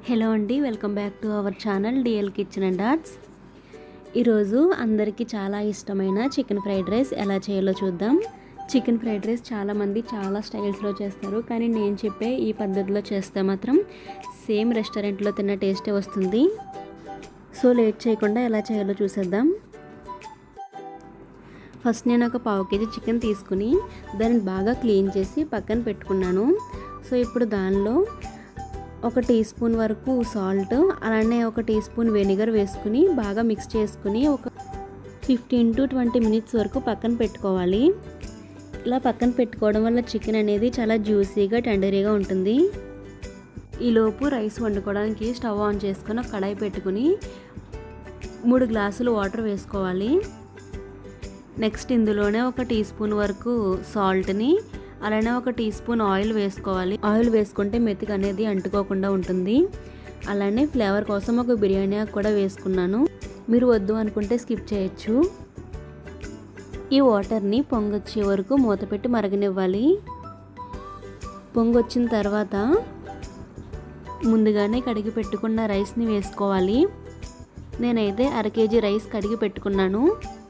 hello అండి welcome back to our channel DL kitchen and arts ఈరోజు అందరికీ చాలా ఇష్టమైన చికెన్ ఫ్రైడ్ రైస్ ఎలా చేయాలో చూద్దాం చికెన్ ఫ్రైడ్ రైస్ చాలామంది చాలా స్టైల్స్లో చేస్తారు కానీ నేను చెప్పే ఈ పద్ధతిలో చేస్తే మాత్రం సేమ్ రెస్టారెంట్లో తిన్న టేస్టే వస్తుంది సో లేట్ చేయకుండా ఎలా చేయాలో చూసేద్దాం ఫస్ట్ నేను ఒక పావు కేజీ చికెన్ తీసుకుని దాన్ని బాగా క్లీన్ చేసి పక్కన పెట్టుకున్నాను సో ఇప్పుడు దానిలో ఒక టీ స్పూన్ వరకు సాల్ట్ అలానే ఒక టీ స్పూన్ వెనిగర్ వేసుకుని బాగా మిక్స్ చేసుకుని ఒక ఫిఫ్టీన్ టు ట్వంటీ మినిట్స్ వరకు పక్కన పెట్టుకోవాలి ఇలా పక్కన పెట్టుకోవడం వల్ల చికెన్ అనేది చాలా జ్యూసీగా టెండరీగా ఉంటుంది ఈలోపు రైస్ వండుకోవడానికి స్టవ్ ఆన్ చేసుకొని ఒక కడాయి పెట్టుకుని మూడు గ్లాసులు వాటర్ వేసుకోవాలి నెక్స్ట్ ఇందులోనే ఒక టీ స్పూన్ వరకు సాల్ట్ని అలానే ఒక టీ స్పూన్ ఆయిల్ వేసుకోవాలి ఆయిల్ వేసుకుంటే మెతికి అనేది అంటుకోకుండా ఉంటుంది అలానే ఫ్లేవర్ కోసం ఒక బిర్యానీ ఆకు కూడా వేసుకున్నాను మీరు వద్దు అనుకుంటే స్కిప్ చేయొచ్చు ఈ వాటర్ని పొంగొచ్చే వరకు మూత పెట్టి మరగనివ్వాలి పొంగొచ్చిన తర్వాత ముందుగానే కడిగి పెట్టుకున్న రైస్ని వేసుకోవాలి నేనైతే అర కేజీ రైస్ కడిగి పెట్టుకున్నాను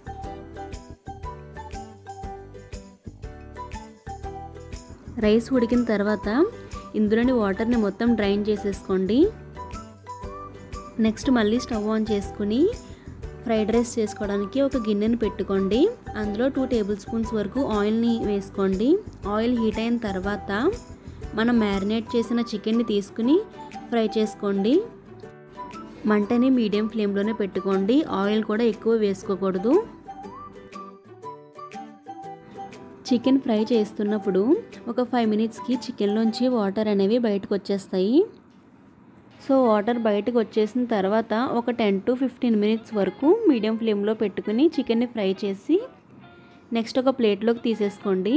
రైస్ ఉడికిన తర్వాత ఇందులోని వాటర్ని మొత్తం డ్రైన్ చేసేసుకోండి నెక్స్ట్ మళ్ళీ స్టవ్ ఆన్ చేసుకుని ఫ్రైడ్ రైస్ చేసుకోవడానికి ఒక గిన్నెను పెట్టుకోండి అందులో టూ టేబుల్ స్పూన్స్ వరకు ఆయిల్ని వేసుకోండి ఆయిల్ హీట్ అయిన తర్వాత మనం మ్యారినేట్ చేసిన చికెన్ని తీసుకుని ఫ్రై చేసుకోండి మంటని మీడియం ఫ్లేమ్లోనే పెట్టుకోండి ఆయిల్ కూడా ఎక్కువ వేసుకోకూడదు చికెన్ ఫ్రై చేస్తున్నప్పుడు ఒక ఫైవ్ మినిట్స్కి చికెన్లోంచి వాటర్ అనేవి బయటకు వచ్చేస్తాయి సో వాటర్ బయటకు వచ్చేసిన తర్వాత ఒక టెన్ టు ఫిఫ్టీన్ మినిట్స్ వరకు మీడియం ఫ్లేమ్లో పెట్టుకుని చికెన్ని ఫ్రై చేసి నెక్స్ట్ ఒక ప్లేట్లోకి తీసేసుకోండి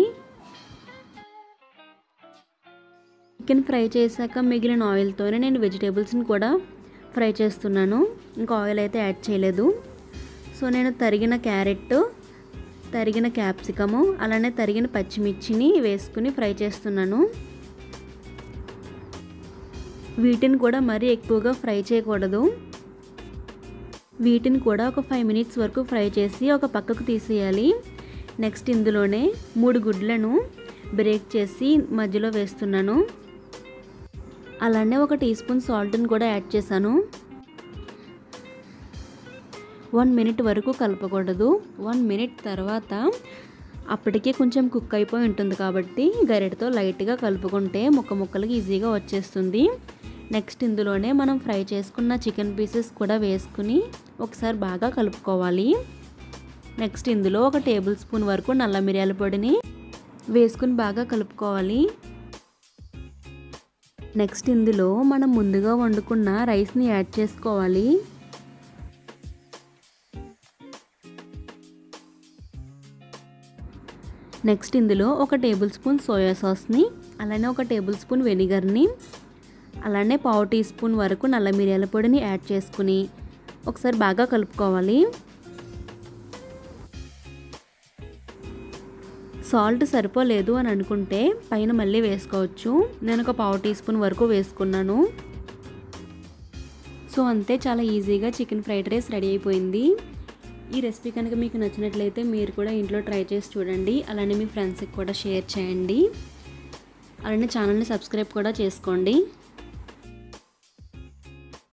చికెన్ ఫ్రై చేశాక మిగిలిన ఆయిల్తోనే నేను వెజిటేబుల్స్ని కూడా ఫ్రై చేస్తున్నాను ఇంకా ఆయిల్ అయితే యాడ్ చేయలేదు సో నేను తరిగిన క్యారెట్ తరిగిన క్యాప్సికము అలానే తరిగిన పచ్చిమిర్చిని వేసుకుని ఫ్రై చేస్తున్నాను వీటిని కూడా మరీ ఎక్కువగా ఫ్రై చేయకూడదు వీటిని కూడా ఒక ఫైవ్ మినిట్స్ వరకు ఫ్రై చేసి ఒక పక్కకు తీసేయాలి నెక్స్ట్ ఇందులోనే మూడు గుడ్లను బ్రేక్ చేసి మధ్యలో వేస్తున్నాను అలానే ఒక టీ స్పూన్ సాల్ట్ని కూడా యాడ్ చేశాను వన్ మినిట్ వరకు కలపకూడదు వన్ మినిట్ తర్వాత అప్పటికే కొంచెం కుక్ అయిపోయి ఉంటుంది కాబట్టి గరిటతో లైట్గా కలుపుకుంటే ముక్క ముక్కలకి ఈజీగా వచ్చేస్తుంది నెక్స్ట్ ఇందులోనే మనం ఫ్రై చేసుకున్న చికెన్ పీసెస్ కూడా వేసుకుని ఒకసారి బాగా కలుపుకోవాలి నెక్స్ట్ ఇందులో ఒక టేబుల్ స్పూన్ వరకు నల్ల మిరియాల పొడిని వేసుకుని బాగా కలుపుకోవాలి నెక్స్ట్ ఇందులో మనం ముందుగా వండుకున్న రైస్ని యాడ్ చేసుకోవాలి నెక్స్ట్ ఇందులో ఒక టేబుల్ స్పూన్ సోయా సాస్ని అలానే ఒక టేబుల్ స్పూన్ వెనిగర్ని అలానే పావు టీ స్పూన్ వరకు నల్ల మిరియాల పొడిని యాడ్ చేసుకుని ఒకసారి బాగా కలుపుకోవాలి సాల్ట్ సరిపోలేదు అని అనుకుంటే పైన మళ్ళీ వేసుకోవచ్చు నేను ఒక పావు టీ స్పూన్ వరకు వేసుకున్నాను సో అంతే చాలా ఈజీగా చికెన్ ఫ్రైడ్ రైస్ రెడీ అయిపోయింది ఈ రెసిపీ కనుక మీకు నచ్చినట్లయితే మీరు కూడా ఇంట్లో ట్రై చేసి చూడండి అలానే మీ ఫ్రెండ్స్కి కూడా షేర్ చేయండి అలానే ఛానల్ని సబ్స్క్రైబ్ కూడా చేసుకోండి